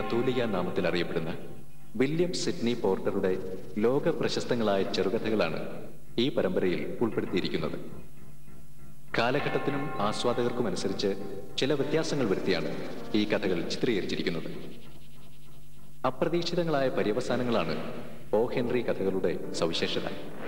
തൂലിക നാമത്തിൽ അറിയപ്പെടുന്ന വില്യം സിഡ്നി പോർട്ടറുടെ ലോക പ്രശസ്തങ്ങളായ ചെറുകഥകളാണ് ഈ പരമ്പരയിൽ ഉൾപ്പെടുത്തിയിരിക്കുന്നത് കാലഘട്ടത്തിനും ആസ്വാദകർക്കും അനുസരിച്ച് ചില വ്യത്യാസങ്ങൾ വരുത്തിയാണ് ഈ കഥകൾ ചിത്രീകരിച്ചിരിക്കുന്നത് അപ്രതീക്ഷിതങ്ങളായ പര്യവസാനങ്ങളാണ് ഓ ഹെൻറി കഥകളുടെ സവിശേഷത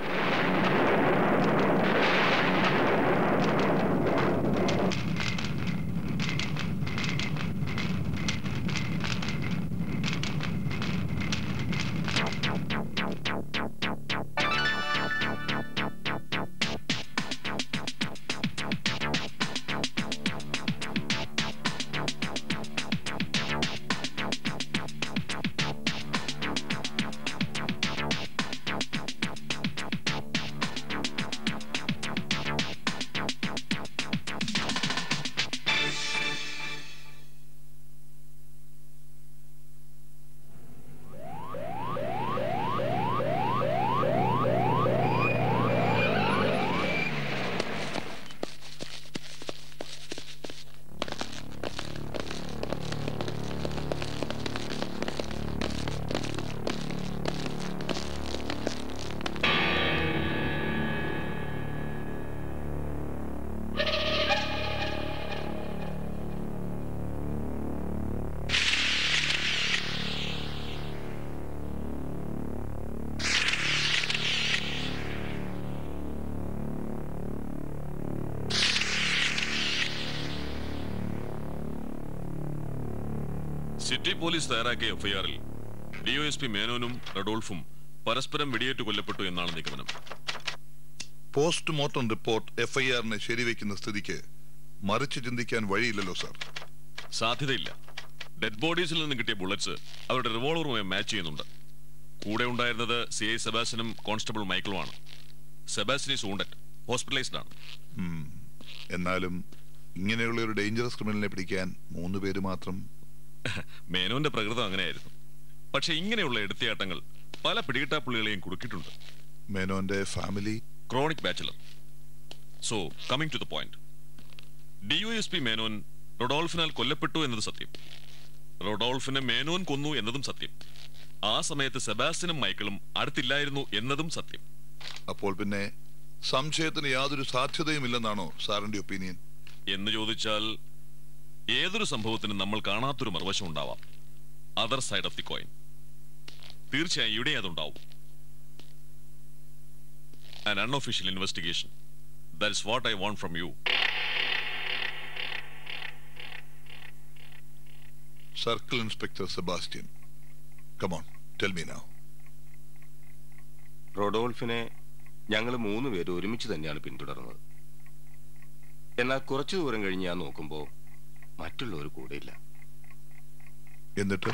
സിറ്റി പോലീസ് തയ്യാറാക്കിയ എഫ്ഐആറിൽ ഡിഒഎസ്പി മേനോനും റഡോൾഫും പരസ്പരം വെടിയേറ്റ് കൊല്ലപ്പെട്ടു എന്നാണ് നിഗമനം പോസ്റ്റ്മോർട്ടം റിപ്പോർട്ട് എഫ്ഐആറിനെ ശരിവെക്കുന്ന സ്ഥിതിക്ക് മറിച്ച് ചിന്തിക്കാൻ വഴിയില്ലല്ലോ സാർ സാധ്യതയില്ല ഡെഡ് ബോഡീസിൽ നിന്ന് കിട്ടിയ ബുള്ളറ്റ്സ് അവരുടെ റിവോൾവറുമായി മാച്ച് ചെയ്യുന്നുണ്ട് കൂടെ ഉണ്ടായിരുന്നത് സി ഐ സെബാസ്റ്റ്യനും കോൺസ്റ്റബിൾ മൈക്കിളുമാണ് സെബാസ്റ്റ്യൻ ഈസ് വൂണ്ടഡ് ഹോസ്പിറ്റലൈസ്ഡ് ആണ് ഉം. എന്നാലും ഇങ്ങനെയുള്ള ഒരു ഡേഞ്ചറസ് ക്രിമിനലിനെ പിടിക്കാൻ മൂന്ന് പേര് മാത്രം മേനോന്റെ പ്രകൃതം അങ്ങനെയായിരുന്നു പക്ഷെ ഇങ്ങനെയുള്ള എടുത്തിയാട്ടങ്ങൾ പല പിടികിട്ടാപ്പുള്ളികളെയും കുടുക്കിയിട്ടുണ്ട് മേനോന്റെ family chronic bachelor so coming to the point DySP Menon റൊഡോൾഫിനാൽ കൊല്ലപ്പെട്ടു എന്നത് സത്യം റൊഡോൾഫിനെ മേനോൻ കൊന്നു എന്നതും സത്യം ആ സമയത്ത് സെബാസ്റ്റ്യനും മൈക്കിളും അടുത്തില്ലായിരുന്നു എന്നതും സത്യം അപ്പോൾ പിന്നെ സംശയത്തിന് യാതൊരു സാധ്യതയുമില്ലെന്നാണോ സാറിന്റെ ഒപ്പീനിയൻ എന്ന് ചോദിച്ചാൽ ഏതൊരു സംഭവത്തിനും നമ്മൾ കാണാത്തൊരു മറുവശം ഉണ്ടാവാം other side of the coin തീർച്ചയായും ഇവിടെ അതുണ്ടാവും an unofficial investigation that is what I want from you circle inspector Sebastian come on tell me now റൊഡോൾഫിനെ ഞങ്ങൾ മൂന്ന് പേര് ഒരുമിച്ച് തന്നെയാണ് പിന്തുടർന്നത് എന്നാൽ കുറച്ചു ദൂരം കഴിഞ്ഞ് ഞാൻ നോക്കുമ്പോൾ മറ്റുള്ളവർ കൂടെയില്ല എന്നിട്ട്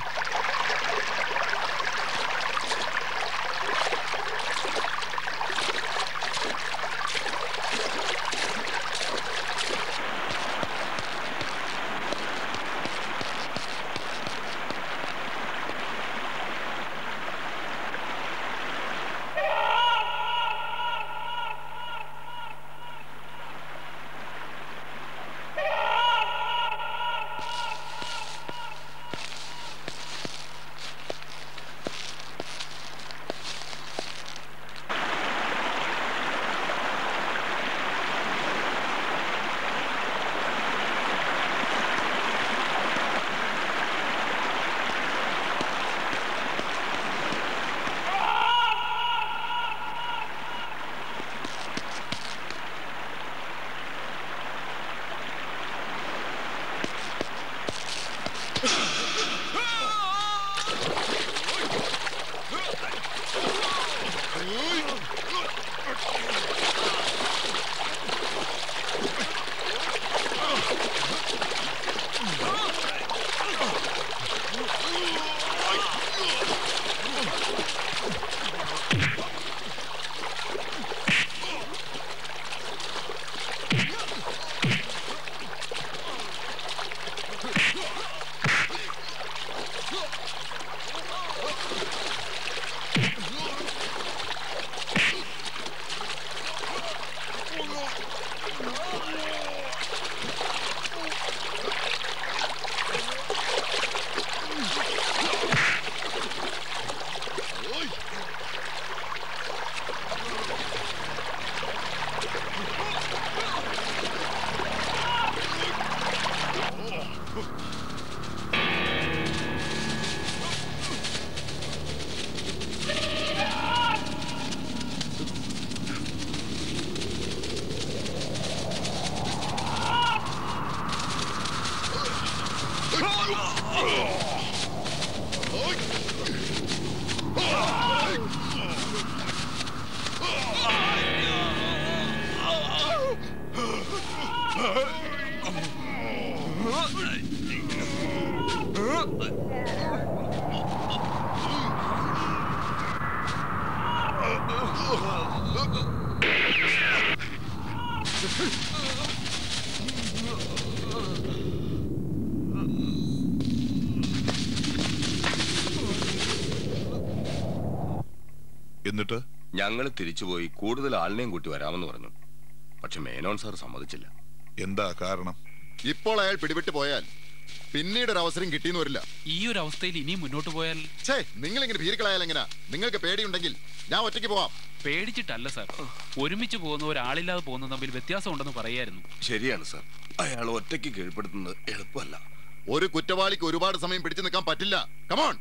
എന്നിട്ട് ഞങ്ങൾ തിരിച്ചുപോയി കൂടുതൽ ആളിനെയും കൂട്ടി വരാമെന്ന് പറഞ്ഞു പക്ഷെ മേനോൻ സാർ സമ്മതിച്ചില്ല എന്താ കാരണം ഇപ്പോൾ അയാൾ പിടിവിട്ട് പോയാൽ പിന്നീട് ഒരു അവസരം കിട്ടിയെന്ന് വരില്ല ഈ ഒരു അവസ്ഥയിൽ ഇനിയും മുന്നോട്ട് പോയാൽ ഛേ നിങ്ങൾ ഇങ്ങനെ ഭീരുക്കളായാൽ എങ്ങനെയാ നിങ്ങൾക്ക് പേടിയുണ്ടെങ്കിൽ ഞാൻ ഒറ്റയ്ക്ക് പോവാം പേടിച്ചിട്ടല്ല സാർ ഒരുമിച്ച് പോകുന്ന ഒരാളില്ലാതെ പോകുന്ന തമ്മിൽ വ്യത്യാസം ഉണ്ടെന്ന് പറയായിരുന്നു ശരിയാണ് സാർ അയാൾ ഒറ്റയ്ക്ക് കീഴ്പ്പെടുത്തുന്നത് എളുപ്പമല്ല ഒരു കുറ്റവാളിക്ക് ഒരുപാട് സമയം പിടിച്ചു നിൽക്കാൻ പറ്റില്ല കമോൺ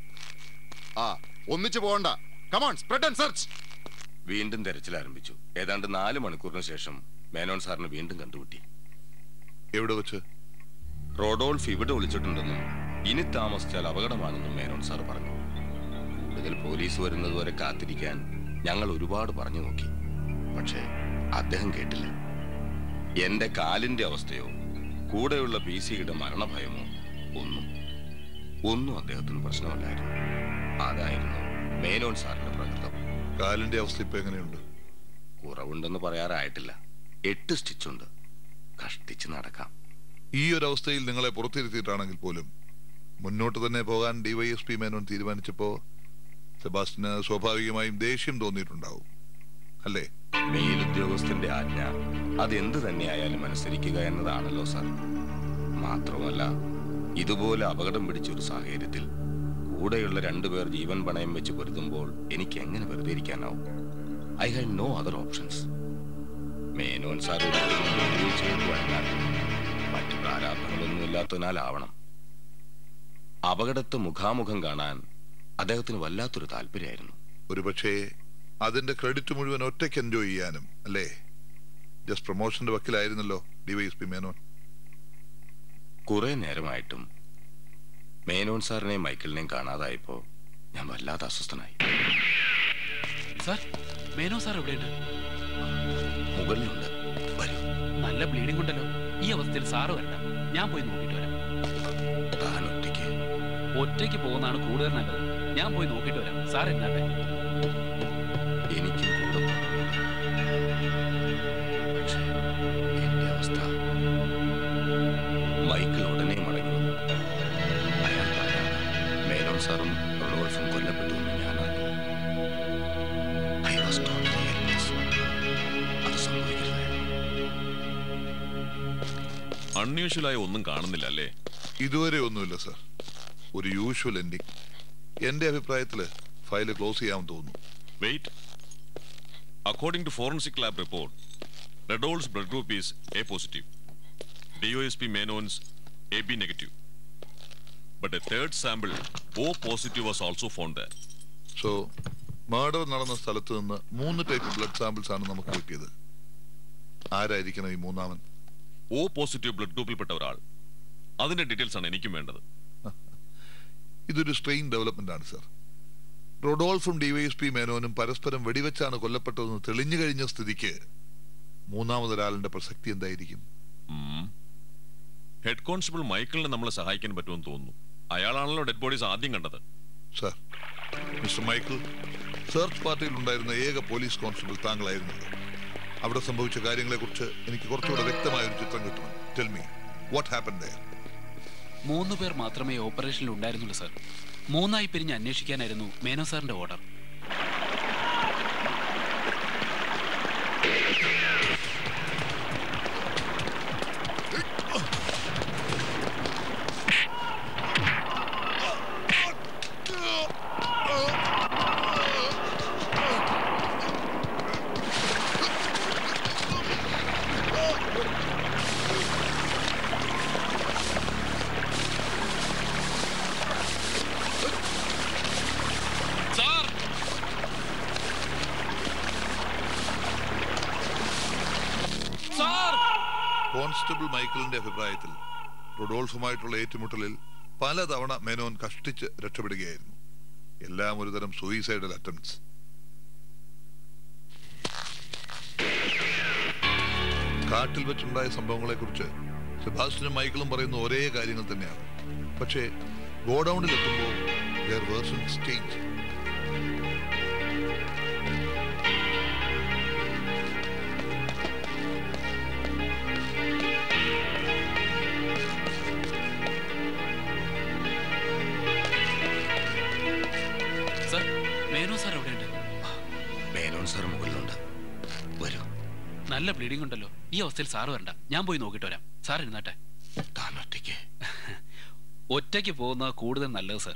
ആ ഒന്നിച്ചു പോകണ്ട കമോൺ സ്പ്രെഡ് ആൻഡ് സെർച്ച് വീണ്ടും തെരച്ചിൽ ആരംഭിച്ചു ഏതാണ്ട് നാല് മണിക്കൂറിന് ശേഷം മേനോൻ സാറിന് വീണ്ടും കണ്ടുപിട്ടി എവിടെ വെച്ച് റോഡോൾഫ് ഇവിടെ ഒളിച്ചിട്ടുണ്ടെന്നും ഇനി താമസിച്ചാൽ അപകടമാണെന്നും മേനോൻ സാർ പറഞ്ഞു കൂടുതൽ പോലീസ് വരുന്നതുവരെ കാത്തിരിക്കാൻ ഞങ്ങൾ ഒരുപാട് പറഞ്ഞു നോക്കി പക്ഷേ അദ്ദേഹം കേട്ടില്ല എന്റെ കാലിന്റെ അവസ്ഥയോ കൂടെയുള്ള പി സിയുടെ മരണഭയമോ ഒന്നും ഒന്നും അദ്ദേഹത്തിന് പ്രശ്നമല്ലായിരുന്നു അതായിരുന്നു മേനോൻ സാറിന്റെ പ്രകൃതം കാലിന്റെ അവസ്ഥ ഇപ്പൊ എങ്ങനെയുണ്ട് കുറവുണ്ടെന്ന് പറയാറായിട്ടില്ല എട്ട് സ്റ്റിച്ചുണ്ട് കഷ്ടിച്ച് നടക്കാം ഈ ഒരു അവസ്ഥയിൽ നിങ്ങളെ പുറത്തിരുത്തിയിട്ടാണെങ്കിൽ പോലും മുന്നോട്ട് തന്നെ പോകാൻ ഡിവൈഎസ്പി മേനോൻ തീരുമാനിച്ചപ്പോ സെബാസ്റ്റിന് സ്വാഭാവികമായും ദേഷ്യം തോന്നിയിട്ടുണ്ടാവും അല്ലേ മേലുദ്യോഗസ്ഥന്റെ ആജ്ഞ അതെന്ത് തന്നെയായാലും അനുസരിക്കുക എന്നതാണല്ലോ സാർ മാത്രമല്ല ഇതുപോലെ അപകടം പിടിച്ച ഒരു സാഹചര്യത്തിൽ കൂടെയുള്ള രണ്ടുപേർ ജീവൻ പണയം വെച്ച് പൊരുതുമ്പോൾ എനിക്ക് എങ്ങനെ വെറുതെ ഇരിക്കാനാവും I had no other options Menon sir ഒരിക്കലും ഉപയോഗിച്ചു വഴങ്ങാൻ മറ്റു പ്രാരാബ്ദങ്ങളൊന്നും ഇല്ലാത്തതിനാലാവണം അപകടത്തെ മുഖാമുഖം കാണാൻ അദ്ദേഹത്തിന് വല്ലാത്തൊരു താല്പര്യമായിരുന്നു ഒരുപക്ഷേ അതിന്റെ ക്രെഡിറ്റ് മുഴുവൻ ഒറ്റയ്ക്ക് എൻജോയ് ചെയ്യാനും അല്ലേ ജസ്റ്റ് പ്രൊമോഷന്റെ വക്കിലായിരുന്നല്ലോ ഡിവൈഎസ്പി മേനോൻ കുറെ നേരമായിട്ടും മേനോൻ സാറിനെയും മൈക്കിളിനെയും കാണാതായപ്പോ ഞാൻ വല്ലാതെ അസ്വസ്ഥനായി സാർ മേനോ സാർ എവിടെയുണ്ട് മുകളിലുണ്ട് വരൂ നല്ല ബ്ലീഡിംഗ് ഉണ്ടല്ലോ ഈ അവസ്ഥയിൽ സാറ് വരണ്ട ഞാൻ പോയി നോക്കിയിട്ട് വരാം താൻ ഒറ്റയ്ക്ക് ഒറ്റയ്ക്ക് പോകുന്നതാണ് കൂടുതൽ നല്ലത് ഞാൻ പോയി നോക്കിയിട്ട് വരാം സാർ എന്നാട്ടെ എനിക്കും കൂടെ പോകണം. പക്ഷേ എന്റെ അവസ്ഥ മൈക്കിൾ ഉടനെ മടങ്ങി വന്നു. അയാൾ പറയാതെ മേനോൻ സാറും റോഡോൾഫും കൊല്ലപ്പെട്ടു എന്ന് ഞാൻ അറിഞ്ഞു I was totally helpless. അത് സംഭവിക്കരുതായിരുന്നു അൺയൂഷ്വലായ ഒന്നും കാണുന്നില്ല അല്ലേ ഇതുവരെ ഒന്നുമില്ല സർ ഒരു യൂഷ്വൽ എൻഡിങ് എന്റെ അഭിപ്രായത്തില് ഫയല് ക്ലോസ് ചെയ്യാൻ തോന്നുന്നു wait according to forensic lab report Rodolph's blood group is A positive DYSP Menon's A B negative but A third sample O positive was also found there so murder നടന്ന സ്ഥലത്ത് നിന്ന് മൂന്ന് type blood samples ആണ് നമുക്ക് കിട്ടിയത് ആരായിരിക്കണം ഈ മൂന്നാമൻ O positive blood ഗ്രൂപ്പിൽപ്പെട്ട ഒരാൾ അതിന്റെ ഡീറ്റെയിൽസ് ആണ് എനിക്കും വേണ്ടത് ഇതൊരു സ്ട്രെയിൻ ഡെവലപ്മെന്റ് ആണ് സർ റൊഡോൾഫും ഡിവൈഎസ്പി മേനോനും പരസ്പരം വെടിവെച്ചാണ് കൊല്ലപ്പെട്ടതെന്ന് തെളിഞ്ഞു കഴിഞ്ഞ സ്ഥിതിക്ക് മൂന്നാമതൊരാളിന്റെ പ്രസക്തി എന്തായിരിക്കും ഹെഡ് കോൺസ്റ്റബിൾ മൈക്കിളിനെ നമ്മളെ സഹായിക്കാൻ പറ്റുമെന്ന് തോന്നുന്നു അയാളാണല്ലോ ഡെഡ് ബോഡീസ് ആദ്യം കണ്ടത് സർ മിസ്റ്റർ മൈക്കിൾ സെർച്ച് പാർട്ടിയിൽ ഉണ്ടായിരുന്ന ഏക പോലീസ് കോൺസ്റ്റബിൾ താങ്കളായിരുന്നത് അവിടെ സംഭവിച്ച കാര്യങ്ങളെക്കുറിച്ച് എനിക്ക് കുറച്ചുകൂടെ വ്യക്തമായ ഒരു ചിത്രം കിട്ടണം tell me what happen there മൂന്ന് പേർ മാത്രമേ ഓപ്പറേഷനിൽ ഉണ്ടായിരുന്നുള്ളൂ സാർ മൂന്നായി പിരിഞ്ഞ് അന്വേഷിക്കാനായിരുന്നു മേനോ സാറിന്റെ ഓർഡർ സാർ സാർ കോൺസ്റ്റബിൾ മൈക്കിളിന്റെ അഭിപ്രായത്തിൽ റൊഡോൾഫുമായിട്ടുള്ള ഏറ്റുമുട്ടലിൽ പലതവണ മേനോൻ കഷ്ടിച്ച് രക്ഷപ്പെടുകയായിരുന്നു എല്ലാം ഒരുതരം സൂയിസൈഡൽ അറ്റംപ്റ്റ്സ് കാട്ടിൽ വെച്ചുണ്ടായ സംഭവങ്ങളെക്കുറിച്ച് സെബാസ്റ്റിനും മൈക്കിളും പറയുന്ന ഒരേ കാര്യങ്ങൾ തന്നെയാണ് പക്ഷേ ഗോഡൌണിൽ എത്തുമ്പോൾ their versions change. Sir Menon sir എവിടെയുണ്ട് മേനോൻ സാർ മുകളിലുണ്ട് വരൂ നല്ല ബ്ലീഡിംഗ് ഉണ്ടല്ലോ ഈ അവസ്ഥയിൽ സാറ് വരണ്ട ഞാൻ പോയി നോക്കിയിട്ട് വരാം സാർ ഇരുന്നാട്ടെ താൻ ഒറ്റയ്ക്ക് ഒറ്റയ്ക്ക് പോകുന്ന കൂടുതൽ നല്ലത് സാർ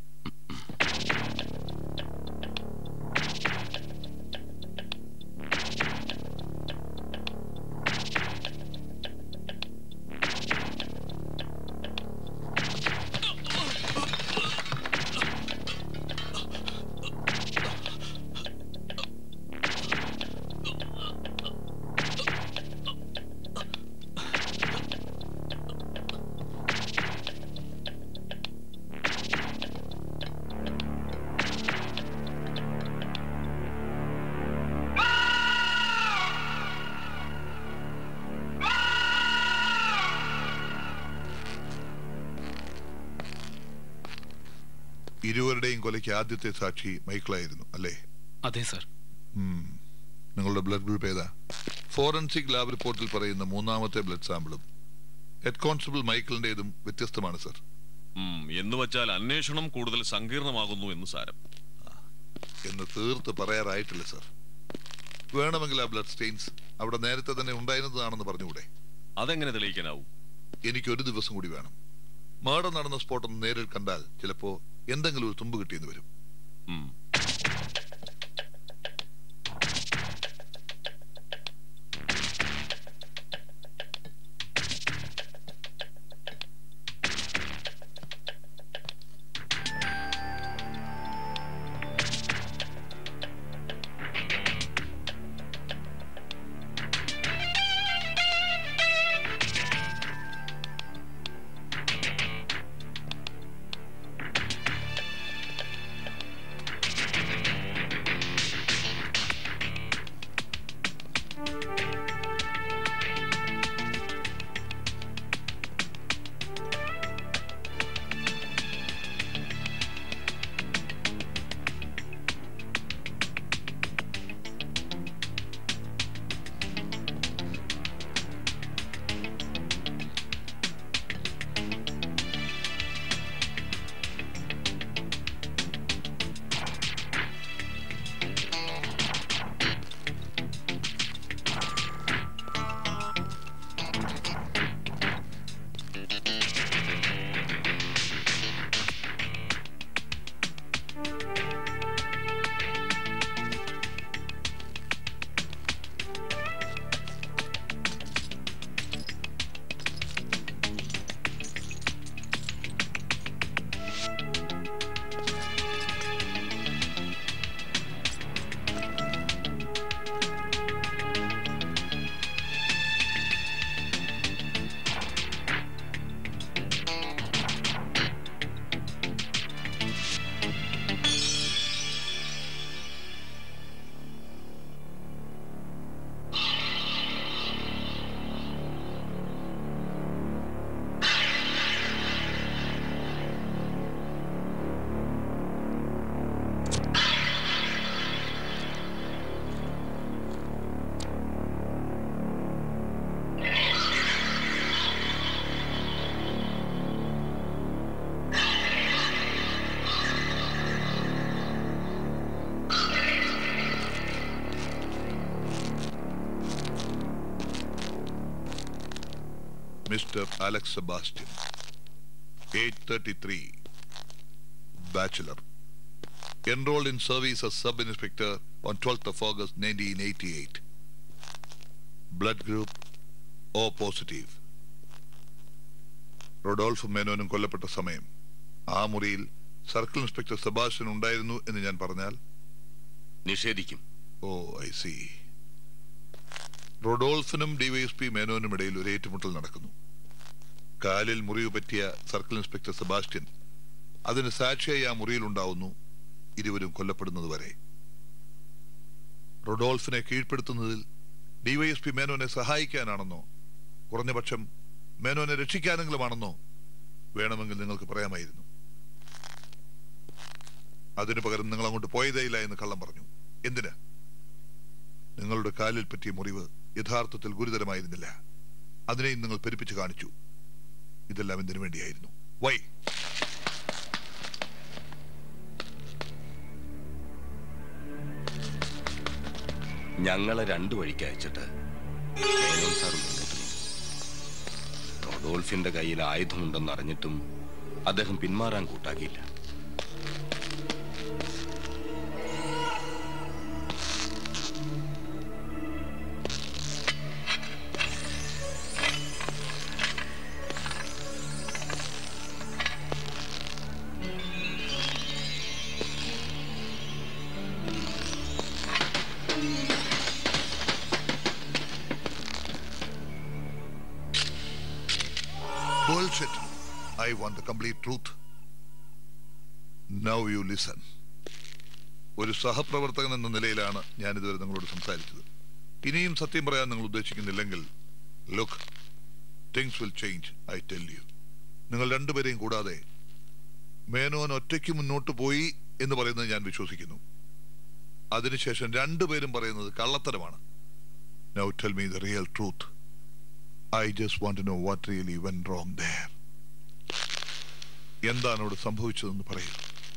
ഇരുവരുടെയും കൊലയ്ക്ക് ആദ്യത്തെ സാക്ഷി മൈക്കിളായിരുന്നു അല്ലേ അതെ സാർ ഉം. നിങ്ങളുടെ ബ്ലഡ് ഗ്രൂപ്പ് ഏതാ ഫോറൻസിക് ലാബ് റിപ്പോർട്ടിൽ പറയുന്ന മൂന്നാമത്തെ ബ്ലഡ് സാമ്പിളും ഹെഡ് കോൺസ്റ്റബിൾ മൈക്കിളിന്റേതും വ്യത്യസ്തമാണ് സർ ഉം, എന്ന് വച്ചാൽ അന്വേഷണം കൂടുതൽ സങ്കീർണമാകുന്നു എന്ന് സാരം എന്ന് തീർത്ത് പറയാറായിട്ടില്ല സർ വേണമെങ്കിൽ ആ ബ്ലഡ് സ്റ്റെയിൻസ് അവിടെ നേരത്തെ തന്നെ ഉണ്ടായിരുന്നതാണെന്ന് പറഞ്ഞുകൂടെ അതെങ്ങനെ തെളിയിക്കാനാവും എനിക്ക് ഒരു ദിവസം കൂടി വേണം മർഡർ നടന്ന സ്പോട്ട് ഒന്ന് നേരിൽ കണ്ടാൽ ചിലപ്പോ എന്തെങ്കിലും ഒരു തുമ്പ് കിട്ടിയെന്ന് വരും ഉം. Mr. Alex Sebastian, age 33, bachelor, enrolled in service as sub-inspector on 12th of August 1988. Blood group O positive. റൊഡോൾഫ് മേനോനും കൊല്ലപ്പെട്ട സമയം ആ മുറിയിൽ സർക്കിൾ ഇൻസ്പെക്ടർ സെബാസ്റ്റ്യൻ ഉണ്ടായിരുന്നു എന്ന് ഞാൻ പറഞ്ഞാൽ നിഷേധിക്കും ഓ ഐ സി റൊഡോൾഫിനും ഡിവൈഎസ്പി മേനോനും ഇടയിൽ ഒരു ഏറ്റുമുട്ടൽ നടക്കുന്നു കാലിൽ മുറിവ് പറ്റിയ സർക്കിൾ ഇൻസ്പെക്ടർ സെബാസ്റ്റ്യൻ അതിന് സാക്ഷിയായി ആ മുറിയിൽ ഉണ്ടാവുന്നു ഇരുവരും കൊല്ലപ്പെടുന്നത് വരെ റൊഡോൾഫിനെ കീഴ്പ്പെടുത്തുന്നതിൽ ഡിവൈഎസ്പി മേനോനെ സഹായിക്കാനാണെന്നോ കുറഞ്ഞപക്ഷം മേനോനെ രക്ഷിക്കാനെങ്കിലുമാണെന്നോ വേണമെങ്കിൽ നിങ്ങൾക്ക് പറയാമായിരുന്നു അതിനു പകരം നിങ്ങൾ അങ്ങോട്ട് പോയതേയില്ല എന്ന് കള്ളം പറഞ്ഞു എന്തിന് നിങ്ങളുടെ കാലിൽ പറ്റിയ മുറിവ് യഥാർത്ഥത്തിൽ ഗുരുതരമായിരുന്നില്ല അതിനെയും നിങ്ങൾ പെരുപ്പിച്ച് കാണിച്ചു ഇതെല്ലാം എന്തിനു വേണ്ടിയായിരുന്നു വൈ ഞങ്ങളെ രണ്ടു വഴിക്ക് അയച്ചിട്ട് മേനോൻ സാർ മുന്നോട്ട് നീങ്ങി. റൊഡോൾഫിന്റെ കയ്യിൽ ആയുധമുണ്ടെന്ന് അറിഞ്ഞിട്ടും അദ്ദേഹം പിന്മാറാൻ കൂട്ടാക്കിയില്ല Bullshit. I want the complete truth. Now you listen. ഒരു സഹപ്രവർത്തകൻ എന്ന നിലയിലാണ് ഞാൻ ഇതുവരെ നിങ്ങളോട് സംസാരിച്ചത് ഇനിയും സത്യം പറയാൻ നിങ്ങൾ ഉദ്ദേശിക്കുന്നില്ലെങ്കിൽ look things will change I tell you നിങ്ങൾ രണ്ടുപേരെയും കൂടാതെ മേനോൻ ഒറ്റയ്ക്ക് മുന്നോട്ട് പോയി എന്ന് പറയുന്നത് ഞാൻ വിശ്വസിക്കുന്നു അതിനുശേഷം രണ്ടുപേരും പറയുന്നത് കള്ളത്തരമാണ് now tell me the real truth I just want to know what really went wrong there എന്താണ് അവിടെ സംഭവിച്ചതെന്ന് പറയൂ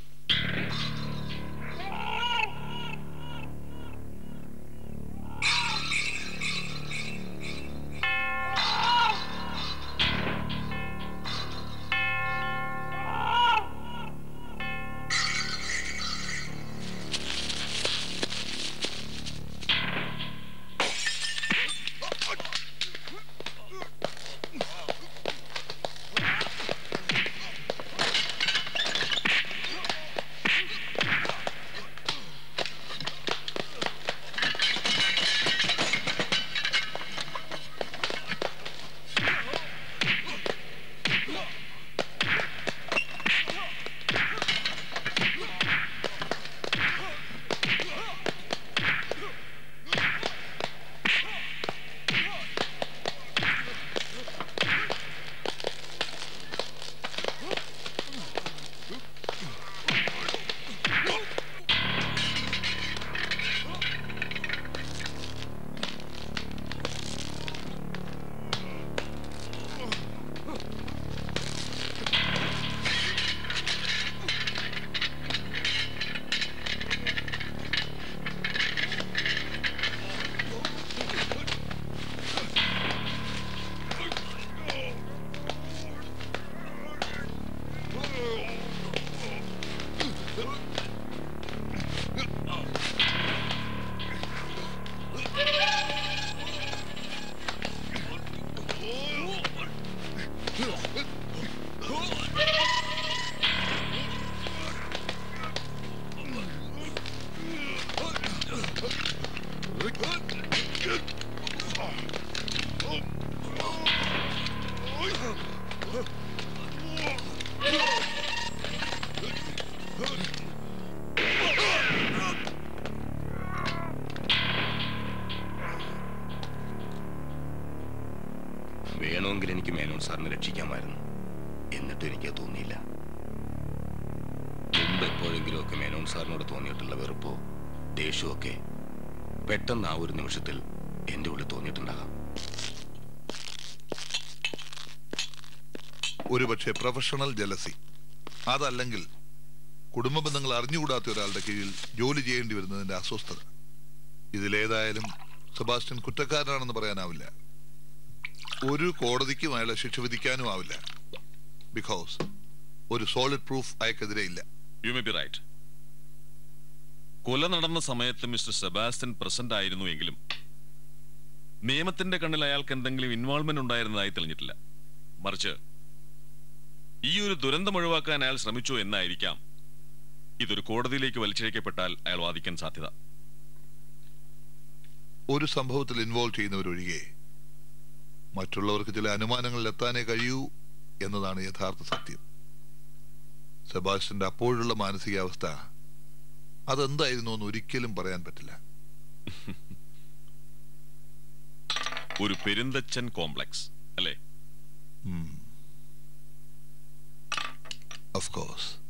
വേണമെങ്കിൽ എനിക്ക് മേനോൻ സാറിനെ രക്ഷിക്കാമായിരുന്നു എന്നിട്ടും എനിക്ക് തോന്നിയില്ല മുമ്പ് എപ്പോഴെങ്കിലും ഒക്കെ മേനോൻ സാറിനോട് തോന്നിയിട്ടുള്ള വെറുപ്പോ ദേഷ്യമോ ഒക്കെ പെട്ടെന്ന് ആ ഒരു നിമിഷത്തിൽ എന്റെ ഉള്ളിൽ തോന്നിയിട്ടുണ്ടാകാം ഒരുപക്ഷെ പ്രൊഫഷണൽ ജലസി അതല്ലെങ്കിൽ കുടുംബ ബന്ധങ്ങൾ അറിഞ്ഞുകൂടാത്ത ഒരാളുടെ കീഴിൽ ജോലി ചെയ്യേണ്ടി വരുന്നതിന്റെ അസ്വസ്ഥത ഇതിലേതായാലും സെബാസ്റ്റ്യൻ കുറ്റക്കാരനാണെന്ന് പറയാനാവില്ല ഒരു കോടതിക്കും അയാളെ ശിക്ഷ വിധിക്കാനും ആവില്ല ബിക്കോസ് ഒരു സോളിഡ് പ്രൂഫ് അയാൾക്കെതിരെ ഇല്ല യു മേ ബി റൈറ്റ് കൊല നടന്ന സമയത്ത് മിസ്റ്റർ സെബാസ്റ്റ്യൻ പ്രസന്റ് ആയിരുന്നു എങ്കിലും നിയമത്തിന്റെ കണ്ണിൽ അയാൾക്ക് എന്തെങ്കിലും ഇൻവോൾവ്മെന്റ് ഉണ്ടായിരുന്നതായി തെളിഞ്ഞിട്ടില്ല മറിച്ച് ഈ ഒരു ദുരന്തം ഒഴിവാക്കാൻ അയാൾ ശ്രമിച്ചു എന്നായിരിക്കാം ഇതൊരു കോടതിയിലേക്ക് വലിച്ചിഴക്കപ്പെട്ടാൽ അയാൾ വാദിക്കാൻ സാധ്യത ഒരു സംഭവത്തിൽ ഇൻവോൾവ് ചെയ്യുന്നവരൊഴികെ മറ്റുള്ളവർക്ക് ചില അനുമാനങ്ങളിൽ എത്താനേ കഴിയൂ എന്നതാണ് യഥാർത്ഥ സത്യം സെബാസ്റ്റ്യന്റെ അപ്പോഴുള്ള മാനസികാവസ്ഥ അതെന്തായിരുന്നു എന്ന് ഒരിക്കലും പറയാൻ പറ്റില്ല ഒരു പെരുന്തച്ചൻ കോംപ്ലക്സ് അല്ലേ ഓഫ് കോഴ്സ്